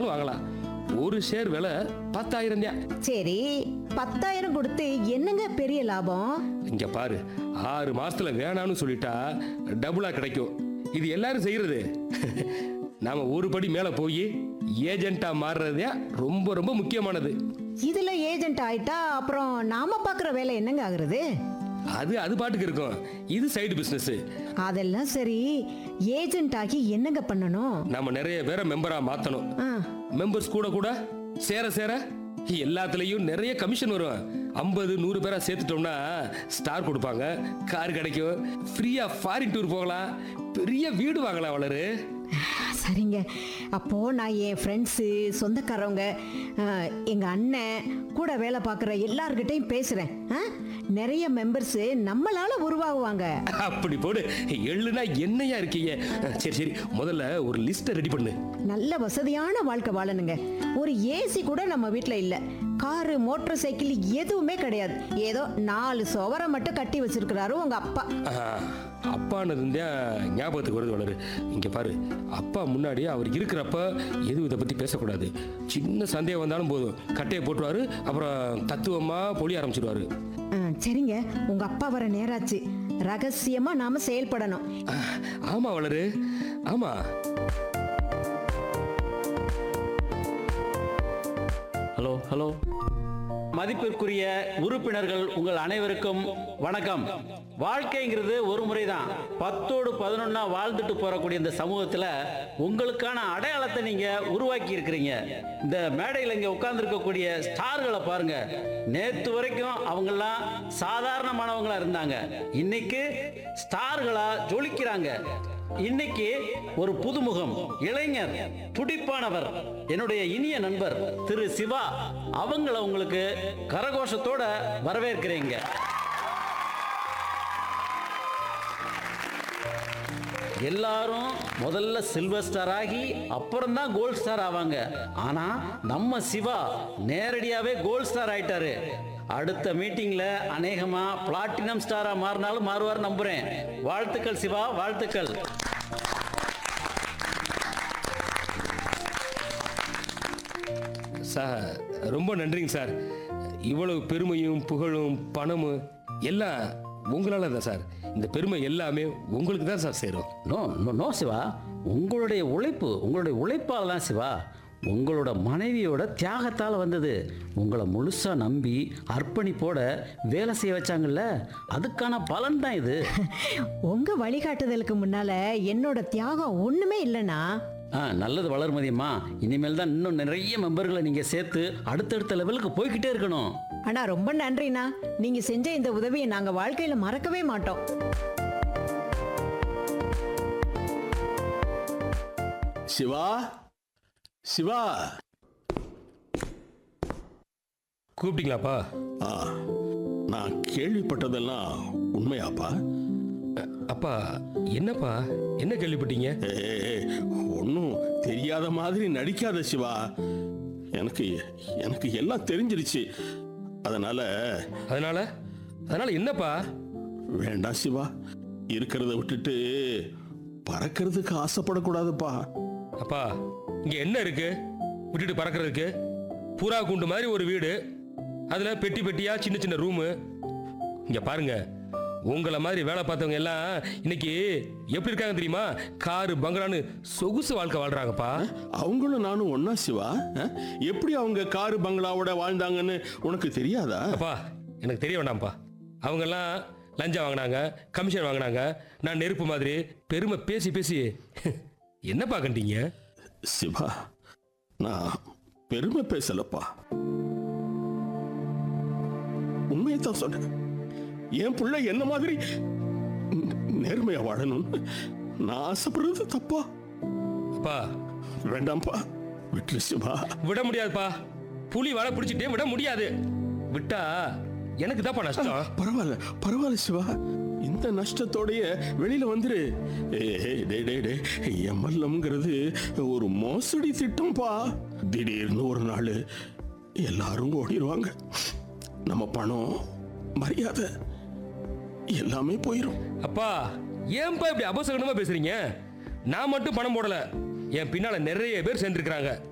வாங்கலாம் ஒரு ஷேர் விலை பத்தாயிரம் தான் சரி பத்தாயிரம் கொடுத்து என்னங்க பெரிய லாபம் இங்க பாரு ஆறு மாசத்துல வேணாம்னு சொல்லிட்டா டபுளா கிடைக்கும் இது எல்லாரும் செய்யறது நாம ஒரு படி மேல போய் ஏஜென்ட்டா மாறுறதே ரொம்ப ரொம்ப முக்கியமானது இதுல ஏஜென்ட் ஆயிட்டா அப்புறம் நாம பாக்குற வேலை என்னங்க ஆகுறது அது அது பாட்டுக்கு இருக்கும் இது சைடு பிசினஸ் அதெல்லாம் சரி ஏஜென்ட் ஆகி என்னங்க பண்ணணும் நாம நிறைய பேரை மெம்பரா மாத்தணும் ஆ, மெம்பர்ஸ் கூட கூட சேர சேர எல்லாத்துலயும் நிறைய கமிஷன் வரும் ஐம்பது நூறு பேரா சேர்த்துட்டோம்னா ஸ்டார் கொடுப்பாங்க கார் கிடைக்கும் ஃப்ரீயா ஃபாரின் டூர் போகலாம் பெரிய வீடு வாங்கலாம் வளரு சரிங்க அப்போ நான் என் ஃப்ரெண்ட்ஸு சொந்தக்காரவங்க ஆ, எங்க அண்ணன் கூட வேலை பார்க்குற எல்லார்கிட்டையும் பேசுறேன் ஆ? நிறைய மெம்பர்ஸ் நம்மளால உருவாகுவாங்க அப்படி போடு எள்ளுனா என்னையா இருக்கீங்க சரி சரி முதல்ல ஒரு லிஸ்ட்டை ரெடி பண்ணு நல்ல வசதியான வாழ்க்கை வாழணுங்க ஒரு ஏசி கூட நம்ம வீட்டில் இல்லை காரு மோட்டார் சைக்கிள் எதுவுமே கிடையாது ஏதோ நாலு சுவரை மட்டும் கட்டி வச்சிருக்கிறாரு உங்க அப்பா ஆ, அப்பானது தான் ஞாபகத்துக்கு வருது வளரு இங்க பாரு அப்பா முன்னாடி அவர் இருக்கிறப்ப எதுவும் இதை பத்தி பேசக்கூடாது சின்ன சந்தேகம் வந்தாலும் போதும் கட்டையை போட்டுருவாரு அப்புறம் தத்துவமா பொழிய ஆரம்பிச்சிருவாரு ஆ, சரிங்க உங்க அப்பா வர நேராச்சு ரகசியமா நாம செயல்படணும் ஆ, ஆமா வளரு ஆமா ஹலோ ஹலோ மதிப்பிற்குரிய உறுப்பினர்கள் உங்கள் அனைவருக்கும் வணக்கம் வாழ்க்கைங்கிறது ஒரு முறை தான் பத்தோடு பதினொன்னா வாழ்ந்துட்டு போறக்கூடிய இந்த சமூகத்துல உங்களுக்கான அடையாளத்தை நீங்க உருவாக்கி இருக்கிறீங்க இந்த மேடையில் இங்க உட்கார்ந்துருக்கக்கூடிய ஸ்டார்களை பாருங்க நேத்து வரைக்கும் அவங்கெல்லாம் சாதாரணமானவங்களா இருந்தாங்க இன்னைக்கு ஸ்டார்களா ஜொலிக்கிறாங்க இன்னைக்கு ஒரு புதுமுகம் இளைஞர் துடிப்பானவர் என்னுடைய இனிய நண்பர் திரு சிவா அவங்கள உங்களுக்கு கரகோஷத்தோட வரவேற்கிறீங்க எல்லாரும் முதல்ல சில்வர் ஸ்டார் ஆகி அப்புறம் தான் கோல்ட் ஸ்டார் ஆவாங்க ஆனா நம்ம சிவா நேரடியாவே கோல்ட் ஸ்டார் ஆயிட்டாரு அடுத்த மீட்டிங்ல அநேகமா பிளாட்டினம் ஸ்டாரா மாறினாலும் மாறுவார் நம்புறேன் வாழ்த்துக்கள் சிவா வாழ்த்துக்கள் சார் ரொம்ப நன்றிங்க சார் இவ்வளவு பெருமையும் புகழும் பணமும் எல்லாம் உங்களால தான் சார் இந்த பெருமை எல்லாமே உங்களுக்கு தான் சார் சேரும் நோ நோ நோ சிவா உங்களுடைய உழைப்பு உங்களுடைய உழைப்பால் தான் சிவா உங்களோட மனைவியோட தியாகத்தால் வந்தது உங்களை முழுசா நம்பி அர்ப்பணிப்போட வேலை செய்ய வச்சாங்கல்ல அதுக்கான பலன் தான் இது உங்க வழிகாட்டுதலுக்கு முன்னால என்னோட தியாகம் ஒண்ணுமே இல்லைனா ஆ நல்லது வளர்மதியம்மா இனிமேல் தான் இன்னும் நிறைய மெம்பர்களை நீங்கள் சேர்த்து அடுத்தடுத்த லெவலுக்கு போய்கிட்டே இருக்கணும் ஆனா ரொம்ப நன்றிண்ணா நீங்க செஞ்ச இந்த உதவியை நாங்க வாழ்க்கையில மறக்கவே மாட்டோம் சிவா சிவா கூப்பிட்டீங்களாப்பா ஆ நான் கேள்விப்பட்டதெல்லாம் உண்மையாப்பா அப்பா என்னப்பா என்ன கேள்விப்பட்டீங்க ஒன்றும் தெரியாத மாதிரி நடிக்காத சிவா எனக்கு எனக்கு எல்லாம் தெரிஞ்சிருச்சு அதனால அதனால அதனால என்னப்பா வேண்டாம் சிவா இருக்கிறத விட்டுட்டு பறக்கிறதுக்கு ஆசைப்படக்கூடாதுப்பா அப்பா இங்க என்ன இருக்கு விட்டுட்டு பறக்கிறதுக்கு புறா கூண்டு மாதிரி ஒரு வீடு அதுல பெட்டி பெட்டியா சின்ன சின்ன ரூமு இங்க பாருங்க உங்களை மாதிரி வேலை பார்த்தவங்க எல்லாம் இன்னைக்கு எப்படி இருக்காங்க தெரியுமா காரு பங்களான்னு சொகுசு வாழ்க்கை வாழ்றாங்கப்பா அவங்களும் நானும் ஒண்ணா சிவா அஹ்? எப்படி அவங்க காரு பங்களாவோட வாழ்ந்தாங்கன்னு உனக்கு தெரியாதா அப்பா எனக்கு தெரிய வேண்டாம்ப்பா அவங்கெல்லாம் லஞ்சம் வாங்கினாங்க கமிஷன் வாங்கினாங்க நான் நெருப்பு மாதிரி பெருமை பேசி பேசி என்னப்பா கண்டீங்க சிவா நான் பெருமை பேசலப்பா உண்மையை தான் சொன்னேன் என் பிள்ளை என்ன மாதிரி நே- நேர்மையா வாழணும்னு நான் ஆசைப்படுறது தப்பா அப்பா வேண்டாம்ப்பா விட்டுரு சிவா விட முடியாதுப்பா புலி வலை பிடிச்சிட்டே விட முடியாது விட்டா எனக்கு தான்ப்பா நஷ்டம் பரவாயில்ல பரவாயில்ல சிவா இந்த நஷ்டத்தோடைய வெளியில வந்துரு ஏய், டேய் டேய் டேய் எம்எல்எம்ங்கிறது ஒரு மோசடி திட்டம்ப்பா திடீர்னு ஒரு நாள் எல்லாரும் ஓடிடுவாங்க நம்ம பணம் மரியாதை எல்லாமே போயிடும் அப்பா ஏன்பா இப்படி அபசகனமா பேசுறீங்க நான் மட்டும் பணம் போடல என் பின்னால நிறைய பேர் சேர்ந்துருக்கிறாங்க